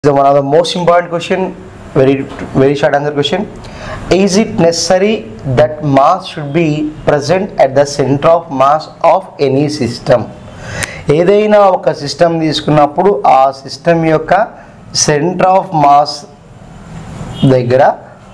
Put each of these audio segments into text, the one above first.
is one of the most important question very very short answer question is it necessary that mass should be present at the center of mass of any system ఏదైనా ఒక system తీసుకున్నప్పుడు ఆ system యొక్క centre of mass దగ్గర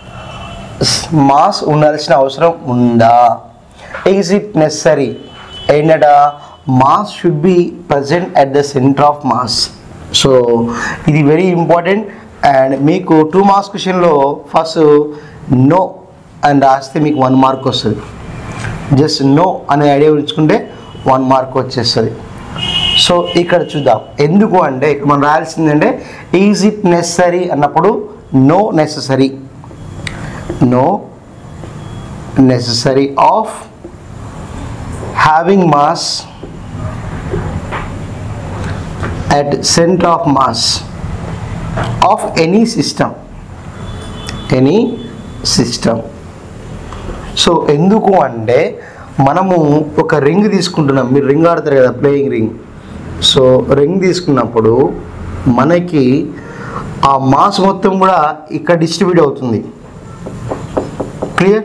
mass ఉండాల్సిన అవసరం ఉందా is it necessary ఏంటట mass should be present at the centre of mass so ఇది వెరీ ఇంపార్టెంట్ అండ్ మీకు టూ మార్క్స్ క్వశ్చన్లో ఫస్ట్ నో అని రాస్తే మీకు వన్ మార్క్ వస్తుంది జస్ట్ నో అనే ఐడియా ఉంచుకుంటే వన్ మార్క్ వచ్చేస్తుంది సో ఇక్కడ చూద్దాం ఎందుకు అంటే ఇక్కడ మనం రాయాల్సిందంటే ఈజ్ ఇట్ నెసరీ అన్నప్పుడు no necessary no necessary of having mass at center of mass of any system any system so ఎందుకు అంటే మనము ఒక రింగ్ తీసుకుంటున్నాం మీరు రింగ్ ఆడతారు కదా ప్లేయింగ్ రింగ్ సో రింగ్ తీసుకున్నప్పుడు మనకి ఆ మాస్ మొత్తం కూడా ఇక్కడ డిస్ట్రిబ్యూట్ అవుతుంది clear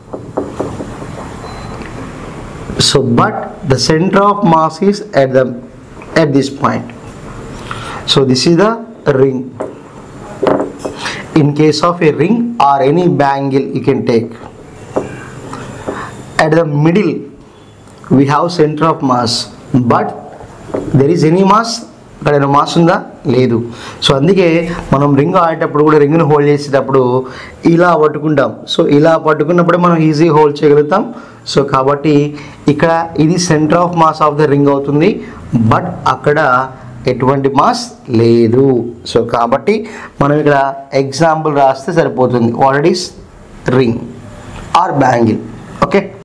so but the center of mass is at the at this point so this is the ring in case of a ring or any bangle you can take at the middle we have center of mass but there is any mass అక్కడ ఏమైనా mass ఉందా లేదు so అందుకే మనం ring ఆడేటప్పుడు కూడా రింగ్ను hold చేసేటప్పుడు ఇలా పట్టుకుంటాం సో ఇలా పట్టుకున్నప్పుడే మనం ఈజీ హోల్డ్ చేయగలుగుతాం సో కాబట్టి ఇక్కడ ఇది centre of mass of the ring అవుతుంది బట్ అక్కడ ఎటువంటి మాస్ లేదు సో కాబట్టి మనం ఇక్కడ ఎగ్జాంపుల్ రాస్తే సరిపోతుంది what is ring or bangle okay